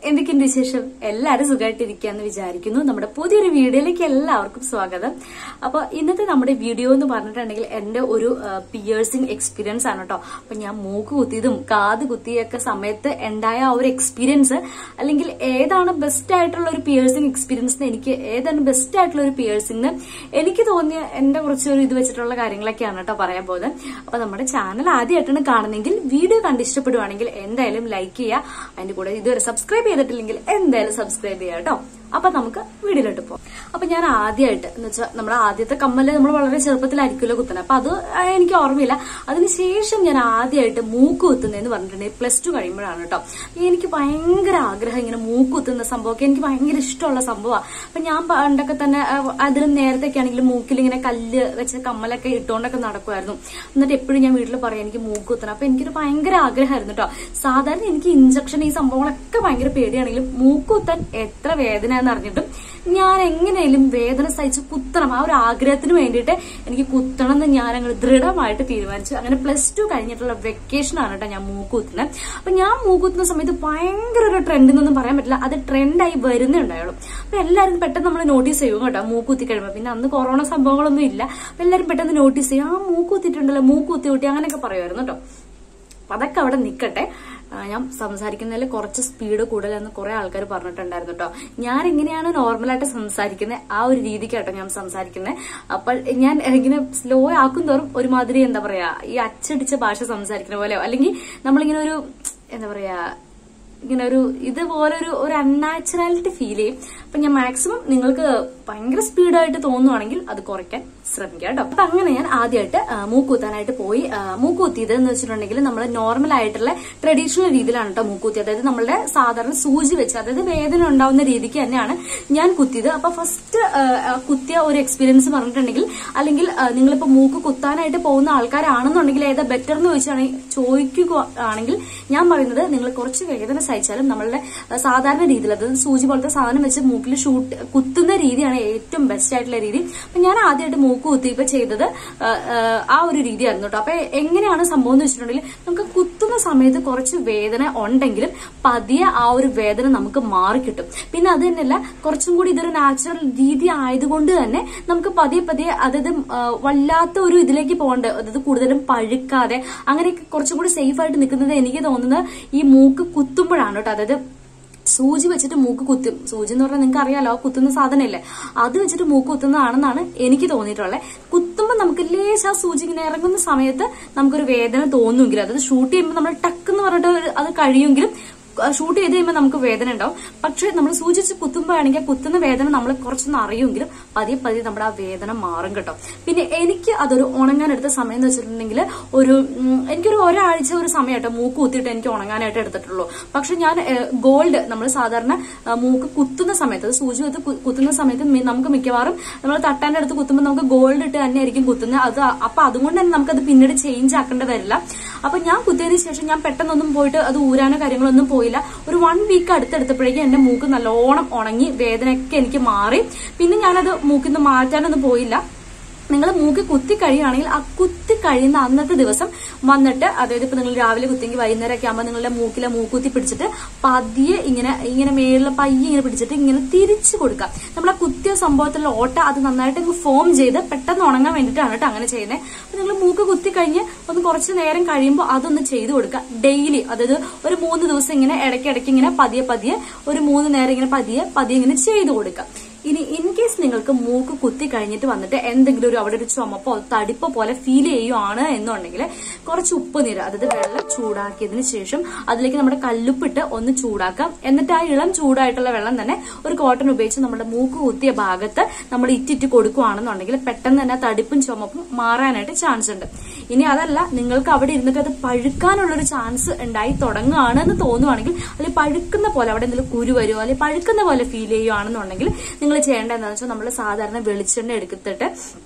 എന്തൊക്കെയുണ്ട് വിശേഷം എല്ലാവരും സുഖമായിട്ടിരിക്കാന്ന് വിചാരിക്കുന്നു നമ്മുടെ പുതിയൊരു വീഡിയോയിലേക്ക് എല്ലാവർക്കും സ്വാഗതം അപ്പൊ ഇന്നത്തെ നമ്മുടെ വീഡിയോ എന്ന് പറഞ്ഞിട്ടുണ്ടെങ്കിൽ എന്റെ ഒരു പിയേഴ്സിംഗ് എക്സ്പീരിയൻസ് ആണ് കേട്ടോ അപ്പൊ ഞാൻ മൂക്ക് കുത്തിയതും കാത് കുത്തിയൊക്കെ സമയത്ത് ഉണ്ടായ ആ ഒരു എക്സ്പീരിയൻസ് അല്ലെങ്കിൽ ഏതാണ് ബെസ്റ്റ് ആയിട്ടുള്ള ഒരു പിയേഴ്സിംഗ് എക്സ്പീരിയൻസ് എനിക്ക് ഏതാണ് ബെസ്റ്റ് ആയിട്ടുള്ള ഒരു പിയേഴ്സിംഗ് എനിക്ക് തോന്നിയ എന്റെ കുറച്ച് ഒരു ഇത് വെച്ചിട്ടുള്ള കാര്യങ്ങളൊക്കെയാണ് കേട്ടോ പറയാൻ പോകുന്നത് അപ്പൊ നമ്മുടെ ചാനൽ ആദ്യമായിട്ടാണ് കാണുന്നതെങ്കിൽ വീഡിയോ കണ്ട് ഇഷ്ടപ്പെടുവാണെങ്കിൽ എന്തായാലും ലൈക്ക് ചെയ്യുക അതിന്റെ കൂടെ ഇതുവരെ സബ്സ്ക്രൈബ് ചെയ്തിട്ടില്ലെങ്കിൽ എന്തായാലും സബ്സ്ക്രൈബ് ചെയ്യുക കേട്ടോ അപ്പൊ നമുക്ക് വീഡിയോയിലോട്ട് പോകാം അപ്പൊ ഞാൻ ആദ്യമായിട്ട് എന്ന് വെച്ചാൽ നമ്മുടെ ആദ്യത്തെ കമ്മല് നമ്മൾ വളരെ ചെറുപ്പത്തിലായിരിക്കുമല്ലോ കുത്തുന്നത് അപ്പൊ അത് എനിക്ക് ഓർമ്മയില്ല അതിനുശേഷം ഞാൻ ആദ്യമായിട്ട് മൂക്ക് കുത്തുന്നതെന്ന് പറഞ്ഞിട്ടുണ്ടെങ്കിൽ പ്ലസ് ടു കഴിയുമ്പോഴാണ് കേട്ടോ എനിക്ക് ഭയങ്കര ആഗ്രഹം ഇങ്ങനെ മൂക്ക് കുത്തുന്ന സംഭവമൊക്കെ എനിക്ക് ഭയങ്കര ഇഷ്ടമുള്ള സംഭവമാണ് അപ്പൊ ഞാൻ പണ്ടൊക്കെ തന്നെ അഹ് അതിലും നേരത്തെയൊക്കെ ആണെങ്കിൽ മൂക്കിൽ ഇങ്ങനെ കല്ല് വെച്ച കമ്മലൊക്കെ ഇട്ടുകൊണ്ടൊക്കെ നടക്കുമായിരുന്നു എന്നിട്ട് എപ്പോഴും ഞാൻ വീട്ടിൽ പറയാം എനിക്ക് മൂക്ക് കുത്തണം അപ്പൊ എനിക്കൊരു ഭയങ്കര ആഗ്രഹമായിരുന്നു കേട്ടോ സാധാരണ എനിക്ക് ഇഞ്ചക്ഷൻ ഈ സംഭവങ്ങളൊക്കെ ഭയങ്കര പേടിയാണെങ്കിലും മൂക്ക് കുത്താൻ എത്ര വേദന എന്ന് അറിഞ്ഞിട്ടും ഞാൻ എങ്ങനെയും വേദന സഹിച്ച് കുത്തണം ആ ഒരു ആഗ്രഹത്തിന് വേണ്ടിയിട്ട് എനിക്ക് കുത്തണം എന്ന് ഞാൻ അങ്ങ് ദൃഢമായിട്ട് തീരുമാനിച്ചു അങ്ങനെ പ്ലസ് ടു കഴിഞ്ഞിട്ടുള്ള വെക്കേഷൻ ആണ് കേട്ടോ ഞാൻ മൂക്ക് കുത്തുന്നത് അപ്പൊ ഞാൻ മൂക്ക് കുത്തുന്ന സമയത്ത് ഭയങ്കര ഒരു ട്രെൻഡ് എന്നൊന്നും പറയാൻ പറ്റില്ല അത് ട്രെൻഡായി വരുന്നേ ഉണ്ടായുള്ളൂ അപ്പൊ എല്ലാവരും പെട്ടെന്ന് നമ്മൾ നോട്ടീസ് ചെയ്യും കേട്ടോ മൂക്ക് കുത്തി കഴിയുമ്പോൾ പിന്നെ അന്ന് കൊറോണ സംഭവങ്ങളൊന്നും ഇല്ല അപ്പൊ എല്ലാവരും പെട്ടെന്ന് നോട്ടീസ് ചെയ്യും ആ മൂക്ക് കുത്തിയിട്ടുണ്ടല്ലോ മൂക്ക് കുത്തി കുട്ടി അങ്ങനെയൊക്കെ പറയുമായിരുന്നു കേട്ടോ അപ്പൊ അതൊക്കെ അവിടെ നിൽക്കട്ടെ ആ, ഞാൻ സംസാരിക്കുന്നതിൽ കുറച്ച് സ്പീഡ് കൂടുതലെന്ന് കുറെ ആൾക്കാർ പറഞ്ഞിട്ടുണ്ടായിരുന്നു കേട്ടോ ഞാൻ എങ്ങനെയാണ് നോർമലായിട്ട് സംസാരിക്കുന്നത് ആ ഒരു രീതിക്കാട്ടോ ഞാൻ സംസാരിക്കുന്നത് അപ്പോൾ ഞാൻ ഇങ്ങനെ സ്ലോ ആക്കും തോറും ഒരുമാതിരി എന്താ പറയാ ഈ അച്ചടിച്ച ഭാഷ സംസാരിക്കുന്ന പോലെയോ അല്ലെങ്കിൽ നമ്മളിങ്ങനെ ഒരു എന്താ പറയാ ഇങ്ങനെ ഒരു ഇതുപോലെ ഒരു ഒരു അൺനാച്ചുറാലിറ്റി ഫീൽ ചെയ്യും അപ്പൊ ഞാൻ മാക്സിമം നിങ്ങൾക്ക് ഭയങ്കര സ്പീഡായിട്ട് തോന്നുവാണെങ്കിൽ അത് കുറയ്ക്കാൻ ശ്രമിക്കാം കേട്ടോ അപ്പൊ അങ്ങനെ ഞാൻ ആദ്യമായിട്ട് മൂക്കുത്താനായിട്ട് പോയി ആ, മൂക്കുത്തിയത് എന്ന് വെച്ചിട്ടുണ്ടെങ്കിൽ നമ്മൾ നോർമൽ ആയിട്ടുള്ള ട്രഡീഷണൽ രീതിയിലാണ് കേട്ടോ മൂക്കുത്തി അതായത് നമ്മളുടെ സാധാരണ സൂചി വെച്ച് അതായത് വേദന ഉണ്ടാവുന്ന രീതിക്ക് തന്നെയാണ് ഞാൻ കുത്തിയത് അപ്പൊ ഫസ്റ്റ് കുത്തിയ ഒരു എക്സ്പീരിയൻസ് പറഞ്ഞിട്ടുണ്ടെങ്കിൽ അല്ലെങ്കിൽ ആ, നിങ്ങളിപ്പോ മൂക്ക് കുത്താനായിട്ട് പോകുന്ന ആൾക്കാരാണെന്നുണ്ടെങ്കിൽ ഏതാ ബെറ്റർ എന്ന് ചോദിച്ചാണെങ്കിൽ ചോദിക്കുകയാണെങ്കിൽ ഞാൻ പറയുന്നത് നിങ്ങൾ കുറച്ച് വേദന സഹിച്ചാലും നമ്മളുടെ ആ, സാധാരണ രീതിയിൽ അതായത് സൂചി പോലത്തെ സാധനം വെച്ച് മൂക്കിൽ ഷൂട്ട് കുത്തുന്ന രീതിയാണ് ഏറ്റവും ബെസ്റ്റ് ആയിട്ടുള്ള രീതി അപ്പൊ ഞാൻ ആദ്യമായിട്ട് മൂക്ക് കുത്തിയപ്പോ ചെയ്തത് ആ, ആ, ആ ഒരു രീതിയായിരുന്നു കേട്ടോ അപ്പൊ എങ്ങനെയാണ് സംഭവം എന്ന് വെച്ചിട്ടുണ്ടെങ്കിൽ നമുക്ക് കുത്തുന്ന സമയത്ത് കുറച്ച് വേദന ഉണ്ടെങ്കിലും പതിയെ ആ ഒരു വേദന നമുക്ക് മാറിക്കിട്ടും പിന്നെ അത് തന്നെയല്ല കുറച്ചും കൂടി ഇതൊരു നാച്ചുറൽ രീതി ആയതുകൊണ്ട് തന്നെ നമുക്ക് പതിയെ പതിയെ അതായത് ആ, വല്ലാത്ത ഒരു ഇതിലേക്ക് പോകണ്ട അതായത് കൂടുതലും പഴുക്കാതെ അങ്ങനെയൊക്കെ കുറച്ചും കൂടി സേഫ് ആയിട്ട് നിൽക്കുന്നത് എനിക്ക് തോന്നുന്നത് ഈ മൂക്ക് കുത്തുമ്പോഴാണ് കേട്ടോ അതായത് സൂചി വെച്ചിട്ട് മൂക്ക് കുത്തും സൂചി എന്ന് പറഞ്ഞാൽ നിങ്ങൾക്ക് അറിയാലോ ആ കുത്തുന്ന സാധനമല്ലേ അത് വെച്ചിട്ട് മൂക്ക് കുത്തുന്നതാണെന്നാണ് എനിക്ക് തോന്നിയിട്ടുള്ളത് കുത്തുമ്പോൾ നമുക്ക് ലേശ ആ സൂചി ഇങ്ങനെ ഇറങ്ങുന്ന സമയത്ത് നമുക്കൊരു വേദന തോന്നുമെങ്കിലും അതായത് ഷൂട്ട് ചെയ്യുമ്പോൾ നമ്മൾ ടക്ക് എന്ന് പറഞ്ഞിട്ട് ഒരു- അത് കഴിയുമെങ്കിലും ഷൂട്ട് ചെയ്ത് കഴിയുമ്പോൾ നമുക്ക് വേദന ഉണ്ടാവും പക്ഷെ നമ്മൾ സൂചിച്ച് കുത്തുമ്പോഴാണെങ്കിൽ ആ കുത്തുന്ന വേദന നമ്മൾ കുറച്ചൊന്ന് അറിയുമെങ്കിലും പതിയെ പതിയെ നമ്മുടെ ആ വേദന മാറും കേട്ടോ പിന്നെ എനിക്ക് അതൊരു ഉണങ്ങാൻ എടുത്ത സമയം എന്ന് വെച്ചിട്ടുണ്ടെങ്കിൽ ഒരു ഉം, എനിക്കൊരു ഒരാഴ്ച ഒരു സമയം കേട്ടോ മൂക്ക് കുത്തിയിട്ട് എനിക്ക് ഉണങ്ങാനായിട്ട് എടുത്തിട്ടുള്ളൂ പക്ഷെ ഞാൻ ഗോൾഡ് നമ്മൾ സാധാരണ ആ, മൂക്ക് കുത്തുന്ന സമയത്ത് അത് സൂചി വെച്ച് കു- കുത്തുന്ന സമയത്ത് മി- നമുക്ക് മിക്കവാറും നമ്മൾ തട്ടാന്റെ അടുത്ത് കുത്തുമ്പോൾ നമുക്ക് ഗോൾഡ് ഇട്ട് തന്നെ ആയിരിക്കും കുത്തുന്നത് അത് അപ്പൊ അതുകൊണ്ട് തന്നെ നമുക്കത് പിന്നീട് ചേഞ്ച് ആക്കേണ്ടി വരില്ല അപ്പൊ ഞാൻ കുത്തിയതിനു ശേഷം ഞാൻ പെട്ടെന്നൊന്നും പോയിട്ട് അത് ഊരാനോ കാര്യങ്ങളൊന്നും പോയില്ല ഒരു വൺ വീക്ക് അടുത്തെടുത്തപ്പോഴേക്കും എന്റെ മൂക്ക് നല്ലോണം ഉണങ്ങി വേദനയൊക്കെ എനിക്ക് മാറി പിന്നെ ഞാനത് മൂക്കിൽ നിന്ന് മാറ്റാനൊന്നും പോയില്ല നിങ്ങൾ മൂക്കി കുത്തി കഴിയുകയാണെങ്കിൽ ആ കുത്തി കഴിയുന്ന അന്നത്തെ ദിവസം വന്നിട്ട് അതായത് ഇപ്പൊ നിങ്ങൾ രാവിലെ കുത്തിയെങ്കിൽ വൈകുന്നേരം ഒക്കെ ആകുമ്പോൾ നിങ്ങളുടെ മൂക്കിലെ മൂക്കുത്തി പിടിച്ചിട്ട് പതിയെ ഇങ്ങനെ ഇങ്ങനെ മേളിൽ പയ്യെ ഇങ്ങനെ പിടിച്ചിട്ട് ഇങ്ങനെ തിരിച്ചു കൊടുക്കുക നമ്മൾ ആ കുത്തിയ സംഭവത്തിലുള്ള ഓട്ട അത് നന്നായിട്ട് അങ്ങ് ഫോം ചെയ്ത് പെട്ടെന്ന് ഉണങ്ങാൻ വേണ്ടിയിട്ടാണ് കേട്ടോ അങ്ങനെ ചെയ്യുന്നത് അപ്പൊ നിങ്ങൾ മൂക്ക് കുത്തി കഴിഞ്ഞ് ഒന്ന് കുറച്ച് നേരം കഴിയുമ്പോൾ അതൊന്ന് ചെയ്തു കൊടുക്കുക ഡെയിലി അതായത് ഒരു മൂന്ന് ദിവസം ഇങ്ങനെ ഇടയ്ക്കിടയ്ക്ക് ഇങ്ങനെ പതിയെ പതിയെ ഒരു മൂന്ന് നേരം ഇങ്ങനെ പതിയെ പതിയെ ഇങ്ങനെ ചെയ്തു കൊടുക്കുക ഇനി ഇൻ കേസ് നിങ്ങൾക്ക് മൂക്ക് കുത്തി കഴിഞ്ഞിട്ട് വന്നിട്ട് എന്തെങ്കിലും ഒരു അവിടെ ഒരു ചുമപ്പോ തടിപ്പോ പോലെ ഫീൽ ചെയ്യുവാണ് എന്നുണ്ടെങ്കിൽ കുറച്ച് ഉപ്പ് നീര് അതായത് വെള്ളം ചൂടാക്കിയതിന് ശേഷം അതിലേക്ക് നമ്മുടെ കല്ലുപ്പിട്ട് ഒന്ന് ചൂടാക്കാം എന്നിട്ട് ആ ഇളം ചൂടായിട്ടുള്ള വെള്ളം തന്നെ ഒരു കോട്ടൺ ഉപയോഗിച്ച് നമ്മുടെ മൂക്ക് കുത്തിയ ഭാഗത്ത് നമ്മൾ ഇറ്റിറ്റ് കൊടുക്കുകയാണെന്നുണ്ടെങ്കിൽ പെട്ടെന്ന് തന്നെ ആ തടിപ്പും ചുമപ്പും മാറാനായിട്ട് ചാൻസ് ഉണ്ട് ഇനി അതല്ല നിങ്ങൾക്ക് അവിടെ ഇരുന്നിട്ട് അത് പഴുക്കാനുള്ളൊരു ചാൻസ് ഉണ്ടായി തുടങ്ങുകയാണെന്ന് തോന്നുവാണെങ്കിൽ അല്ലെങ്കിൽ പഴുക്കുന്ന പോലെ അവിടെ എന്തെങ്കിലും കുരു വരുമോ അല്ലെങ്കിൽ പഴുക്കുന്ന പോലെ ഫീൽ ചെയ്യുകയാണെന്നുണ്ടെങ്കിൽ നിങ്ങൾ ചെയ്യേണ്ടത് എന്താണെന്ന് വെച്ചാൽ നമ്മൾ സാധാരണ വെളിച്ചെണ്ണ എടുത്തിട്ട്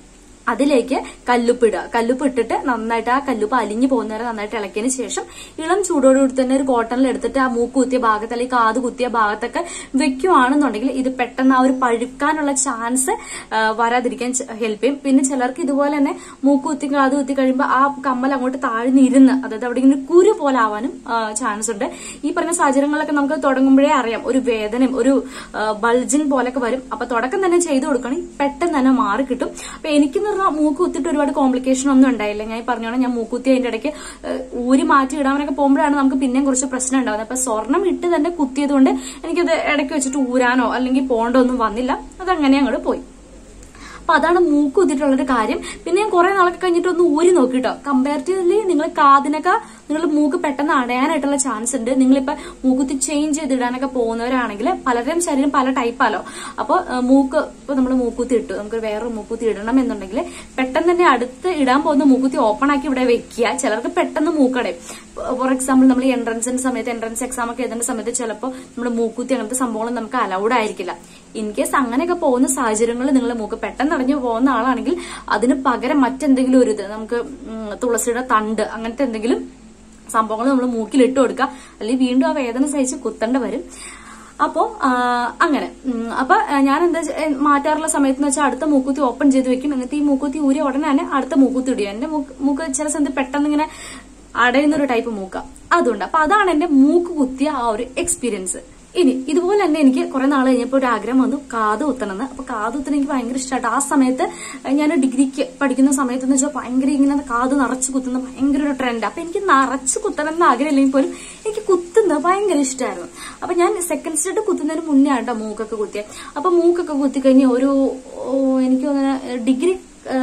അതിലേക്ക് കല്ലുപ്പ് ഇടുക കല്ലുപ്പ് ഇട്ടിട്ട് നന്നായിട്ട് ആ കല്ലുപ്പ് അലിഞ്ഞു പോകുന്നവരെ നന്നായിട്ട് ഇളക്കിയതിന് ശേഷം ഇളം ചൂടോടുകൂടി തന്നെ ഒരു കോട്ടണിൽ എടുത്തിട്ട് ആ മൂക്ക് കുത്തിയ ഭാഗത്ത് അല്ലെങ്കിൽ കാത് കുത്തിയ ഭാഗത്തൊക്കെ വെക്കുവാണെന്നുണ്ടെങ്കിൽ ഇത് പെട്ടെന്ന് ആ ഒരു പഴുക്കാനുള്ള ചാൻസ് വരാതിരിക്കാൻ ഹെൽപ്പ് ചെയ്യും പിന്നെ ചിലർക്ക് ഇതുപോലെ തന്നെ മൂക്ക് കുത്തി കാത് കുത്തി കഴിയുമ്പോൾ ആ കമ്മൽ അങ്ങോട്ട് താഴ്ന്നിരുന്ന് അതായത് അവിടെ ഇങ്ങനെ കുരു പോലെ ആവാനും ചാൻസ് ഉണ്ട് ഈ പറഞ്ഞ സാഹചര്യങ്ങളൊക്കെ നമുക്ക് തുടങ്ങുമ്പോഴേ അറിയാം ഒരു വേദനയും ഒരു ബൾജിങ് പോലൊക്കെ വരും അപ്പൊ തുടക്കം തന്നെ ചെയ്തു കൊടുക്കണമെങ്കിൽ പെട്ടെന്ന് തന്നെ മാറി കിട്ടും അപ്പൊ എനിക്കെന്ന് പറഞ്ഞാൽ മൂക്ക് കുത്തിട്ട് ഒരുപാട് കോംപ്ലിക്കേഷൻ ഒന്നും ഉണ്ടായില്ല ഞാൻ ഈ പറഞ്ഞോണം ഞാൻ മൂക്കുത്തി അതിന്റെ ഇടയ്ക്ക് ഏഹ്, ഊരി മാറ്റി ഇടാനൊക്കെ പോകുമ്പോഴാണ് നമുക്ക് പിന്നെയും കുറച്ച് പ്രശ്നം ഉണ്ടാവുന്നത് അപ്പൊ സ്വർണം ഇട്ട് തന്നെ കുത്തിയത് കൊണ്ട് എനിക്കത് ഇടയ്ക്ക് വെച്ചിട്ട് ഊരാനോ അല്ലെങ്കിൽ പോണ്ടോ ഒന്നും വന്നില്ല അതങ്ങനെ അങ്ങോട്ട് പോയി അപ്പൊ അതാണ് മൂക്ക് കുത്തിയിട്ടുള്ളൊരു കാര്യം പിന്നെ ഞാൻ കുറെ നാളൊക്കെ കഴിഞ്ഞിട്ട് ഒന്ന് ഊരി നോക്കിട്ടോ കമ്പാരിറ്റീവ്ലി നിങ്ങൾ കാതിനൊക്കെ നിങ്ങൾ മൂക്ക് പെട്ടെന്ന് അടയാനായിട്ടുള്ള ചാൻസ് ഉണ്ട് നിങ്ങളിപ്പോ മൂക്കുത്തി ചേഞ്ച് ചെയ്തിടാനൊക്കെ പോകുന്നവരാണെങ്കിൽ പലരുടെയും ശരീരം പല ടൈപ്പാലോ അപ്പോൾ മൂക്ക് ഇപ്പൊ നമ്മൾ മൂക്കുത്തി ഇട്ടു നമുക്ക് വേറൊരു മൂക്കുത്തി ഇടണം എന്നുണ്ടെങ്കിൽ പെട്ടെന്ന് തന്നെ അടുത്ത് ഇടാൻ പോകുന്ന മൂക്കുത്തി ഓപ്പൺ ആക്കി ഇവിടെ വെക്കുക ചിലർക്ക് പെട്ടെന്ന് മൂക്കടയും ഫോർ എക്സാമ്പിൾ നമ്മൾ എൻട്രൻസിന്റെ സമയത്ത് എൻട്രൻസ് എക്സാം ഒക്കെ എഴുതുന്ന സമയത്ത് ചിലപ്പോൾ നമ്മൾ മൂക്കുത്തി അങ്ങനത്തെ സംഭവങ്ങൾ നമുക്ക് അലൗഡ് ആയിരിക്കില്ല ഇൻ കേസ് അങ്ങനെയൊക്കെ പോകുന്ന സാഹചര്യങ്ങളിൽ നിങ്ങൾ മൂക്ക് പെട്ടെന്ന് അടഞ്ഞു പോകുന്ന ആളാണെങ്കിൽ അതിന് പകരം മറ്റെന്തെങ്കിലും ഒരു ഇത് നമുക്ക് ഉം, തുളസിയുടെ തണ്ട് അങ്ങനത്തെ എന്തെങ്കിലും സംഭവങ്ങൾ നമ്മൾ മൂക്കിൽ ഇട്ട് കൊടുക്കുക അല്ലെങ്കിൽ വീണ്ടും ആ വേദന സഹിച്ച് കുത്തേണ്ട വരും അപ്പോ ആ, അങ്ങനെ ഉം, അപ്പൊ ആ, ഞാൻ എന്താ ചെ- ഏ, മാറ്റാറുള്ള സമയത്ത് എന്ന് വെച്ചാൽ അടുത്ത മൂക്കുത്തി ഓപ്പൺ ചെയ്ത് വെക്കും എന്നിട്ട് ഈ മൂക്കുത്തി ഊരി ഉടനെ തന്നെ അടുത്ത മൂക്കുത്തി ഇടുക എന്റെ മൂക്ക് മൂക്ക് ചില സമയത്ത് പെട്ടെന്ന് ഇങ്ങനെ അടയുന്ന ഒരു ടൈപ്പ് മൂക്ക അതുകൊണ്ട് അപ്പൊ അതാണ് എന്റെ മൂക്ക് കുത്തിയ ആ ഒരു എക്സ്പീരിയൻസ് ഇനി ഇതുപോലെ തന്നെ എനിക്ക് കുറെ നാൾ കഴിഞ്ഞപ്പോൾ ഒരു ആഗ്രഹം വന്നു കാത് കുത്തണമെന്ന് അപ്പൊ കാത് കുത്തണം എനിക്ക് ഭയങ്കര ഇഷ്ടമായിട്ട് ആ സമയത്ത് ഞാൻ ഡിഗ്രിക്ക് പഠിക്കുന്ന സമയത്ത് എന്ന് വെച്ചാൽ ഭയങ്കര ഇങ്ങനെ കാത് നിറച്ച് കുത്തുന്ന ഭയങ്കര ഒരു ട്രെൻഡ് അപ്പൊ എനിക്ക് നിറച്ച് കുത്തണം എന്ന് ആഗ്രഹമില്ലെങ്കിൽ പോലും എനിക്ക് കുത്തുന്നത് ഭയങ്കര ഇഷ്ടമായിരുന്നു അപ്പൊ ഞാൻ സെക്കൻഡ് സ്റ്റെപ്പ് കുത്തുന്നതിന് മുന്നേ ആട്ടോ മൂക്കൊക്കെ കുത്തിയത് അപ്പൊ മൂക്കൊക്കെ കുത്തി കഴിഞ്ഞ് ഒരു ഓ, എനിക്ക് തോന്നുന്ന ഡിഗ്രി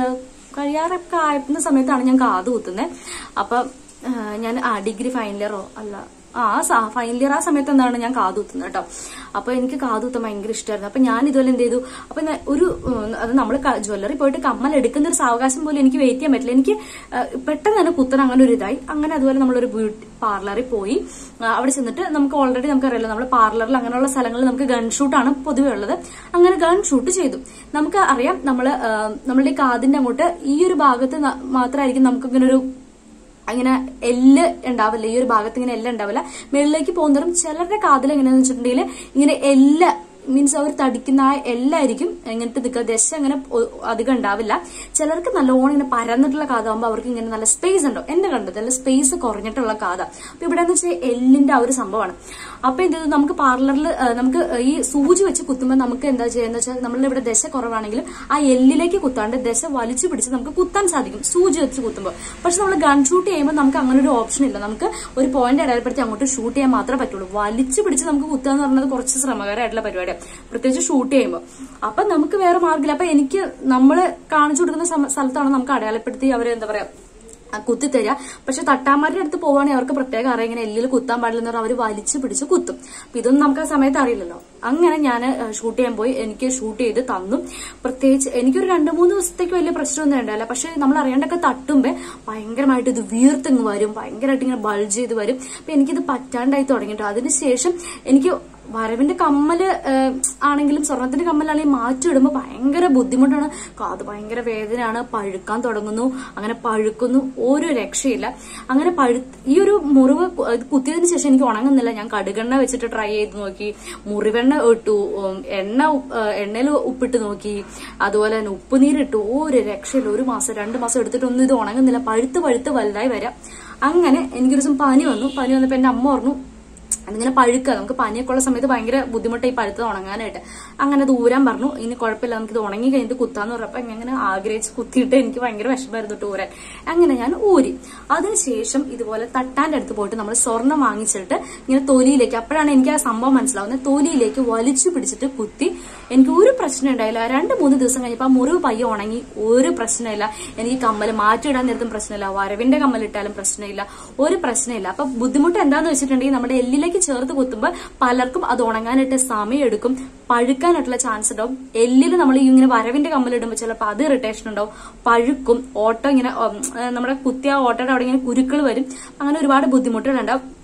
കഴിയാറൊക്കെ ആയിരുന്ന സമയത്താണ് ഞാൻ കാത് കുത്തുന്നത് അപ്പൊ ആ, ഞാൻ ആ ഡിഗ്രി ഫൈനൽ ഇയറോ അല്ല ആ ഫൈനൽ ഇയർ ആ സമയത്ത് എന്താണ് ഞാൻ കാതുകുത്തുന്നത് കേട്ടോ അപ്പൊ എനിക്ക് കാതുകുത്താൻ ഭയങ്കര ഇഷ്ടമായിരുന്നു അപ്പൊ ഞാൻ ഇതുപോലെ എന്ത് ചെയ്തു അപ്പൊ ഞാൻ ഒരു ഉം, അത് നമ്മൾ ജ്വല്ലറി പോയിട്ട് കമ്മൽ എടുക്കുന്ന ഒരു സാവകാശം പോലും എനിക്ക് വെയിറ്റ് ചെയ്യാൻ പറ്റില്ല എനിക്ക് ആ, പെട്ടെന്ന് തന്നെ കുത്തൻ അങ്ങനെ ഒരു ഇതായി അങ്ങനെ അതുപോലെ നമ്മളൊരു ബ്യൂട്ടി പാർലറിൽ പോയി ആ, അവിടെ ചെന്നിട്ട് നമുക്ക് ഓൾറെഡി നമുക്കറിയാലോ നമ്മൾ പാർലറിൽ അങ്ങനെയുള്ള സ്ഥലങ്ങളിൽ നമുക്ക് ഗൺ ഷൂട്ടാണ് പൊതുവെ ഉള്ളത് അങ്ങനെ ഗൺ ഷൂട്ട് ചെയ്തു നമുക്ക് അറിയാം നമ്മള് ആ, നമ്മളുടെ ഈ കാതിന്റെ അങ്ങോട്ട് ഈ ഒരു ഭാഗത്ത് ന- മാത്രമായിരിക്കും നമുക്ക് ഇങ്ങനെ ഒരു അങ്ങനെ എല്ല് ഉണ്ടാവില്ല ഈ ഒരു ഭാഗത്ത് ഇങ്ങനെ എല്ല് ഉണ്ടാവില്ല മുകളിലേക്ക് പോകുന്നതും ചിലരുടെ കാതിൽ എങ്ങനെയാന്ന് വെച്ചിട്ടുണ്ടെങ്കിൽ ഇങ്ങനെ എല്ല് മീൻസ് അവർ തടിക്കുന്ന ആ എല്ലായിരിക്കും ഇങ്ങനത്തെ നിൽക്കുക ദശ അങ്ങനെ ഒ- അധികം ഉണ്ടാവില്ല ചിലർക്ക് നല്ലോണം ഇങ്ങനെ പരന്നിട്ടുള്ള കാതാകുമ്പോൾ അവർക്ക് ഇങ്ങനെ നല്ല സ്പേസ് ഉണ്ടോ എന്റെ കണ്ടത് നല്ല സ്പേസ് കുറഞ്ഞിട്ടുള്ള കാത അപ്പൊ ഇവിടെ എന്ന് വെച്ചാൽ എല്ലിന്റെ ആ ഒരു സംഭവമാണ് അപ്പൊ എന്ത് ചെയ്തു നമുക്ക് പാർലറിൽ നമുക്ക് ഈ സൂചി വെച്ച് കുത്തുമ്പോൾ നമുക്ക് എന്താ ചെയ്യുന്നത് വെച്ചാൽ നമ്മളുടെ ഇവിടെ ദശ കുറവാണെങ്കിലും ആ എല്ലിലേക്ക് കുത്താണ്ട് ദശ വലിച്ചു പിടിച്ച് നമുക്ക് കുത്താൻ സാധിക്കും സൂചി വെച്ച് കുത്തുമ്പോൾ പക്ഷെ നമ്മൾ ഗൺ ഷൂട്ട് ചെയ്യുമ്പോൾ നമുക്ക് അങ്ങനെ ഒരു ഓപ്ഷൻ ഇല്ല നമുക്ക് ഒരു പോയിന്റ് ഇടയിൽപ്പെടുത്തി അങ്ങോട്ട് ഷൂട്ട് ചെയ്യാൻ മാത്രമേ പറ്റുള്ളൂ വലിച്ചു പിടിച്ച് നമുക്ക് കുത്തുക എന്ന് പറയുന്നത് കുറച്ച് ശ്രമകരമായിട്ടുള്ള പരിപാടിയാണ് പ്രത്യേകിച്ച് ഷൂട്ട് ചെയ്യുമ്പോൾ അപ്പൊ നമുക്ക് വേറെ മാർഗമില്ല അപ്പൊ എനിക്ക് നമ്മള് കാണിച്ചു കൊടുക്കുന്ന സമ- സ്ഥലത്താണ് നമുക്ക് അടയാളപ്പെടുത്തി അവര് എന്താ പറയാ ആ കുത്തിത്തരിക പക്ഷെ തട്ടാമാരുടെ അടുത്ത് പോവുകയാണെങ്കിൽ അവർക്ക് പ്രത്യേകം അറിയാം ഇങ്ങനെ എല്ലിൽ കുത്താൻ പാടില്ലെന്ന് പറഞ്ഞാൽ അവർ വലിച്ചു പിടിച്ച് കുത്തും അപ്പൊ ഇതൊന്നും നമുക്ക് ആ സമയത്ത് അറിയില്ലല്ലോ അങ്ങനെ ഞാൻ ഷൂട്ട് ചെയ്യാൻ പോയി എനിക്ക് ഷൂട്ട് ചെയ്ത് തന്നു പ്രത്യേകിച്ച് എനിക്കൊരു രണ്ട് മൂന്ന് ദിവസത്തേക്ക് വലിയ പ്രശ്നമൊന്നും ഉണ്ടായില്ല പക്ഷെ നമ്മൾ അറിയാണ്ടൊക്കെ തട്ടുമ്പോ ഭയങ്കരമായിട്ട് ഇത് വീർത്തിങ് വരും ഭയങ്കരമായിട്ട് ഇങ്ങനെ ബൾജ് ചെയ്ത് വരും അപ്പൊ എനിക്കിത് പറ്റാണ്ടായി തുടങ്ങിട്ടോ അതിനുശേഷം എനിക്ക് വരവിന്റെ കമ്മല് ഏഹ്, ആണെങ്കിലും സ്വർണത്തിന്റെ കമ്മലാണെങ്കിലും മാറ്റി ഇടുമ്പോൾ ഭയങ്കര ബുദ്ധിമുട്ടാണ് കാത് ഭയങ്കര വേദനയാണ് പഴുക്കാൻ തുടങ്ങുന്നു അങ്ങനെ പഴുക്കുന്നു ഒരു രക്ഷയില്ല അങ്ങനെ പഴു ഈ ഒരു മുറിവ് കു- ഇത് കുത്തിയതിന് ശേഷം എനിക്ക് ഉണങ്ങുന്നില്ല ഞാൻ കടുകെണ്ണ വെച്ചിട്ട് ട്രൈ ചെയ്ത് നോക്കി മുറിവെണ്ണ ഇട്ടു ഉം, എണ്ണ എണ്ണയിൽ ഉപ്പിട്ട് നോക്കി അതുപോലെ തന്നെ ഉപ്പുനീരിട്ടു ഒരു രക്ഷയില്ല ഒരു മാസം രണ്ട് മാസം എടുത്തിട്ടൊന്നും ഇത് ഉണങ്ങുന്നില്ല പഴുത്ത് പഴുത്ത് വലുതായി വരാം അങ്ങനെ എനിക്കൊരു ദിവസം പനി വന്നു പനി വന്നപ്പോ എന്റെ അമ്മ പറഞ്ഞു അതിങ്ങനെ പഴുക്കുക നമുക്ക് പനിയൊക്കെ ഉള്ള സമയത്ത് ഭയങ്കര ബുദ്ധിമുട്ടായി പഴുത്തത് ഉണങ്ങാനായിട്ട് അങ്ങനെ ദൂരം പറഞ്ഞു ഇനി കുഴപ്പമില്ല നമുക്ക് ഇത് ഉണങ്ങി കഴിഞ്ഞിട്ട് കുത്താന്ന് പറഞ്ഞപ്പോ അങ്ങനെ ആഗ്രഹിച്ച് കുത്തിയിട്ട് എനിക്ക് ഭയങ്കര വിഷമമായിരുന്നു കേട്ടോ ഊരാൻ അങ്ങനെ ഞാൻ ഊരി അതിനുശേഷം ഇതുപോലെ തട്ടാന്റെ അടുത്ത് പോയിട്ട് നമ്മൾ സ്വർണം വാങ്ങിച്ചിട്ട് ഇങ്ങനെ തൊലിയിലേക്ക് അപ്പോഴാണ് എനിക്ക് ആ സംഭവം മനസ്സിലാവുന്നത് തൊലിയിലേക്ക് വലിച്ചു പിടിച്ചിട്ട് കുത്തി എനിക്ക് ഒരു പ്രശ്നം ഉണ്ടായില്ല രണ്ട് മൂന്ന് ദിവസം കഴിഞ്ഞപ്പോൾ ആ മുറിവ് പയ്യെ ഉണങ്ങി ഒരു പ്രശ്നമില്ല എനിക്ക് കമ്മൽ മാറ്റിയിടാൻ നേരത്തും പ്രശ്നമില്ല വരവിന്റെ കമ്മൽ ഇട്ടാലും പ്രശ്നമില്ല ഒരു പ്രശ്നമില്ല അപ്പൊ ബുദ്ധിമുട്ട് എന്താന്ന് വെച്ചിട്ടുണ്ടെങ്കിൽ നമ്മുടെ എല്ലിലേക്ക് ചേർത്ത് കുത്തുമ്പോൾ പലർക്കും അത് ഉണങ്ങാനായിട്ട് സമയം എടുക്കും പഴുക്കാനായിട്ടുള്ള ചാൻസ് ഉണ്ടാവും എല്ലിൽ നമ്മൾ ഈ ഇങ്ങനെ വരവിന്റെ കമ്മൽ ഇടുമ്പോൾ ചിലപ്പോൾ അത് ഇറിറ്റേഷൻ ഉണ്ടാവും പഴുക്കും ഓട്ടോ ഇങ്ങനെ ഉം, ഏഹ് നമ്മുടെ കുത്തിയ ഓട്ടോയുടെ അവിടെ ഇങ്ങനെ കുരുക്കൾ വരും അങ്ങനെ ഒരുപാട് ബുദ്ധിമുട്ടുകളുണ്ടാവും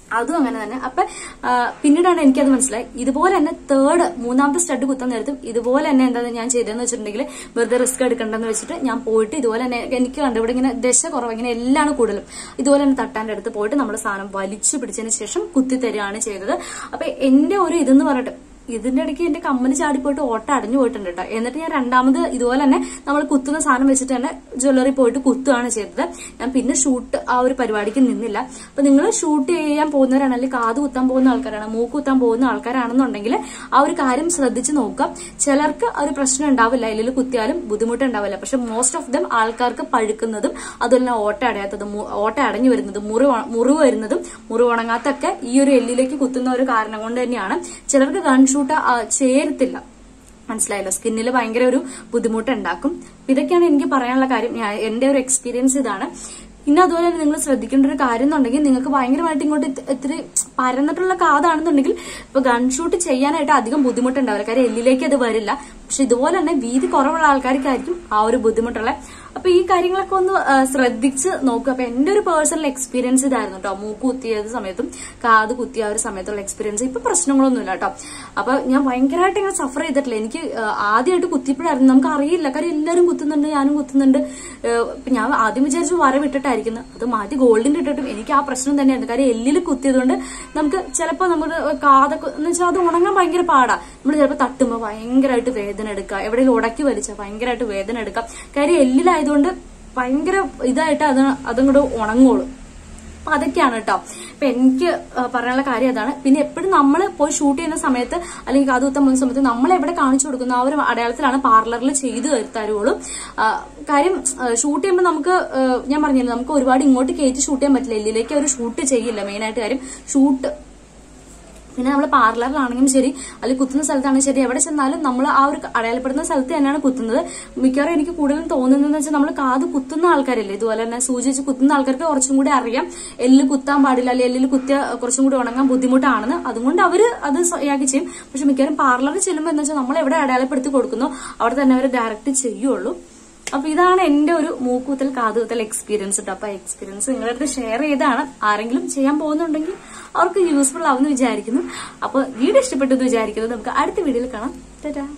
അതും അങ്ങനെ തന്നെ അപ്പൊ ആ, പിന്നീടാണ് എനിക്കത് മനസ്സിലായി ഇതുപോലെ തന്നെ തേർഡ് മൂന്നാമത്തെ സ്റ്റഡ് കുത്താൻ നേരത്തും ഇതുപോലെ തന്നെ എന്താ ഞാൻ ചെയ്തതെന്ന് വെച്ചിട്ടുണ്ടെങ്കിൽ വെറുതെ റിസ്ക് എടുക്കണ്ടെന്ന് വെച്ചിട്ട് ഞാൻ പോയിട്ട് ഇതുപോലെ തന്നെ എനിക്ക് കണ്ടു ഇവിടെ ഇങ്ങനെ ദശ കുറവ് ഇങ്ങനെ എല്ലാം കൂടുതലും ഇതുപോലെ തന്നെ തട്ടാന്റെ അടുത്ത് പോയിട്ട് നമ്മൾ സാധനം വലിച്ചു പിടിച്ചതിന് ശേഷം കുത്തി തരികയാണ് ചെയ്തത് അപ്പൊ എന്റെ ഒരു ഇതെന്ന് പറഞ്ഞിട്ട് ഇതിന്റെ ഇടയ്ക്ക് എന്റെ കമ്മല് ചാടിപ്പോയിട്ട് ഓട്ട അടഞ്ഞു പോയിട്ടുണ്ട് കേട്ടോ എന്നിട്ട് ഞാൻ രണ്ടാമത് ഇതുപോലെ തന്നെ നമ്മൾ കുത്തുന്ന സാധനം വെച്ചിട്ട് തന്നെ ജ്വല്ലറി പോയിട്ട് കുത്തുകയാണ് ചെയ്തത് ഞാൻ പിന്നെ ഷൂട്ട് ആ ഒരു പരിപാടിക്ക് നിന്നില്ല അപ്പൊ നിങ്ങൾ ഷൂട്ട് ചെയ്യാൻ പോകുന്നവരാണ് അല്ലെങ്കിൽ കാത് കുത്താൻ പോകുന്ന ആൾക്കാരാണ് മൂക്ക് കുത്താൻ പോകുന്ന ആൾക്കാരാണെന്നുണ്ടെങ്കിൽ ആ ഒരു കാര്യം ശ്രദ്ധിച്ച് നോക്കുക ചിലർക്ക് ആ ഒരു പ്രശ്നം ഉണ്ടാവില്ല എല്ലിൽ കുത്തിയാലും ബുദ്ധിമുട്ട് ഉണ്ടാവില്ല പക്ഷെ മോസ്റ്റ് ഓഫ് ദം ആൾക്കാർക്ക് പഴുക്കുന്നതും അതുപോലെ തന്നെ ഓട്ട അടയാത്തതും മു- ഓട്ട അടഞ്ഞു വരുന്നതും മുറിവ് മുറിവ് വരുന്നതും മുറിവ് ഉണങ്ങാത്തൊക്കെ ഈ ഒരു എല്ലിലേക്ക് കുത്തുന്ന ഒരു കാരണം കൊണ്ട് തന്നെയാണ് ചിലർക്ക് ഗൺഷൂട്ട് ചേരത്തില്ല മനസ്സിലായല്ലോ സ്കിന്നിൽ ഭയങ്കര ഒരു ബുദ്ധിമുട്ട് ഉണ്ടാക്കും ഇതൊക്കെയാണ് എനിക്ക് പറയാനുള്ള കാര്യം ഞാൻ എന്റെ ഒരു എക്സ്പീരിയൻസ് ഇതാണ് പിന്നെ അതുപോലെ തന്നെ നിങ്ങൾ ശ്രദ്ധിക്കേണ്ട ഒരു കാര്യം എന്നുണ്ടെങ്കിൽ നിങ്ങൾക്ക് ഭയങ്കരമായിട്ട് ഇങ്ങോട്ട് ഇത് ഇത്തിരി പരന്നിട്ടുള്ള കാതാണെന്നുണ്ടെങ്കിൽ ഇപ്പൊ ഗൺഷൂട്ട് ചെയ്യാനായിട്ട് അധികം ബുദ്ധിമുട്ടുണ്ടാവില്ല കാര്യം എല്ലിലേക്ക് അത് വരില്ല പക്ഷെ ഇതുപോലെ തന്നെ വീതി കുറവുള്ള ആൾക്കാർക്കായിരിക്കും ആ ഒരു ബുദ്ധിമുട്ടുള്ള അപ്പൊ ഈ കാര്യങ്ങളൊക്കെ ഒന്ന് ആ, ശ്രദ്ധിച്ച് നോക്കുക അപ്പൊ എന്റെ ഒരു പേഴ്സണൽ എക്സ്പീരിയൻസ് ഇതായിരുന്നു കേട്ടോ മൂക്ക് കുത്തിയ സമയത്തും കാത് കുത്തിയ ആ ഒരു സമയത്തുള്ള എക്സ്പീരിയൻസ് ഇപ്പൊ പ്രശ്നങ്ങളൊന്നുമില്ല കേട്ടോ അപ്പൊ ഞാൻ ഭയങ്കരമായിട്ട് ഇങ്ങനെ സഫർ ചെയ്തിട്ടില്ല എനിക്ക് ആ, ആദ്യമായിട്ട് കുത്തിയപ്പോഴായിരുന്നു നമുക്ക് അറിയില്ല കാര്യം എല്ലാവരും കുത്തുന്നുണ്ട് ഞാനും കുത്തുന്നുണ്ട് ഏഹ്, ഇപ്പൊ ഞാൻ ആദ്യം വിചാരിച്ചു വര വിട്ടിട്ടായിരിക്കുന്നത് അത് മാറ്റി ഗോൾഡിന്റെ ഇട്ടിട്ടും എനിക്ക് ആ പ്രശ്നം തന്നെയായിരുന്നു കാര്യം എല്ലിൽ കുത്തിയതുകൊണ്ട് നമുക്ക് ചിലപ്പോൾ നമ്മുടെ കാതൊക്കെ എന്ന് വെച്ചാൽ അത് ഉണങ്ങാൻ ഭയങ്കര പാടാ നമ്മൾ ചിലപ്പോൾ തട്ടുമ്പോൾ ഭയങ്കരമായിട്ട് വേദന എടുക്കുക എവിടെയെങ്കിലും ഉടക്കി വലിച്ചാൽ ഭയങ്കരമായിട്ട് വേദന എടുക്കാം കാര്യം എല്ലിലായതുകൊണ്ട് ഭയങ്കര ഇതായിട്ട് അത് അതങ്ങോട്ട് ഉണങ്ങോളും അപ്പൊ അതൊക്കെയാണ് കേട്ടോ അപ്പൊ എനിക്ക് ആ, പറയാനുള്ള കാര്യം അതാണ് പിന്നെ എപ്പോഴും നമ്മൾ പോയി ഷൂട്ട് ചെയ്യുന്ന സമയത്ത് അല്ലെങ്കിൽ കാത് കുത്താൻ പോകുന്ന സമയത്ത് നമ്മൾ എവിടെ കാണിച്ചു കൊടുക്കുന്ന ആ ഒരു അടയാളത്തിലാണ് പാർലറിൽ ചെയ്തു തരുള്ളൂ ആ, കാര്യം ഷൂട്ട് ചെയ്യുമ്പോൾ നമുക്ക് ആ, ഞാൻ പറഞ്ഞില്ല നമുക്ക് ഒരുപാട് ഇങ്ങോട്ട് കയറ്റി ഷൂട്ട് ചെയ്യാൻ പറ്റില്ല എല്ലിലേക്ക് അവർ ഷൂട്ട് ചെയ്യില്ല മെയിനായിട്ട് കാര്യം ഷൂട്ട് പിന്നെ നമ്മൾ പാർലറിലാണെങ്കിലും ശരി അല്ലെങ്കിൽ കുത്തുന്ന സ്ഥലത്താണെങ്കിലും ശരി എവിടെ ചെന്നാലും നമ്മൾ ആ ഒരു അടയാളപ്പെടുന്ന സ്ഥലത്ത് തന്നെയാണ് കുത്തുന്നത് മിക്കവാറും എനിക്ക് കൂടുതലും തോന്നുന്നതെന്ന് വെച്ചാൽ നമ്മൾ കാത് കുത്തുന്ന ആൾക്കാരല്ലേ ഇതുപോലെ തന്നെ സൂചി വെച്ച് കുത്തുന്ന ആൾക്കാർക്ക് കുറച്ചും കൂടി അറിയാം എല്ല് കുത്താൻ പാടില്ല അല്ലെങ്കിൽ എല്ലിൽ കുത്തിയ കുറച്ചും കൂടി ഉണങ്ങാൻ ബുദ്ധിമുട്ടാണെന്ന് അതുകൊണ്ട് അവര് അത് സ്വയാക്കി ചെയ്യും പക്ഷെ മിക്കവാറും പാർലറിൽ ചെല്ലുമ്പോൾ എന്ന് വെച്ചാൽ നമ്മൾ എവിടെ അടയാളപ്പെടുത്തി കൊടുക്കുന്നോ അവിടെ തന്നെ അവർ ഡയറക്റ്റ് ചെയ്യുള്ളൂ അപ്പൊ ഇതാണ് എന്റെ ഒരു മൂക്കുത്തൽ കാതുകുത്തൽ എക്സ്പീരിയൻസ് കേട്ടോ അപ്പൊ എക്സ്പീരിയൻസ് നിങ്ങളുടെ അടുത്ത് ഷെയർ ചെയ്താണ് ആരെങ്കിലും ചെയ്യാൻ പോകുന്നുണ്ടെങ്കിൽ അവർക്ക് യൂസ്ഫുൾ ആവുമെന്ന് വിചാരിക്കുന്നു അപ്പൊ വീഡിയോ ഇഷ്ടപ്പെട്ടു എന്ന് വിചാരിക്കുന്നു നമുക്ക് അടുത്ത വീഡിയോയിൽ കാണാം ടാറ്റാ